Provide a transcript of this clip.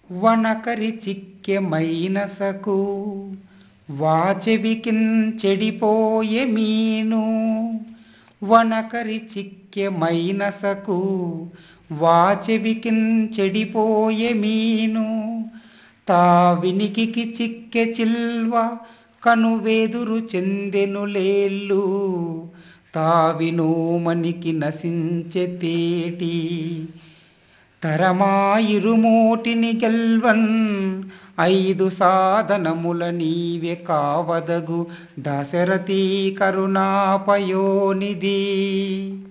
వనకరి చిక్కె మైనసకు వాచెవికిన్ చెడిపోయే మీను వనకరి చిక్కె మైనసకు వాచెవికిన్ చెడిపోయే మీను తా వినికికి చిక్కె చిల్వ కనువేదురు చెందెను లేళ్ళు తావినోమనికి నశించె తేటి తరమాయిరుమోటిని గెల్వన్ ఐదు సాధనముల నీవే కావదగు దశరథీ కరుణాపయోనిధి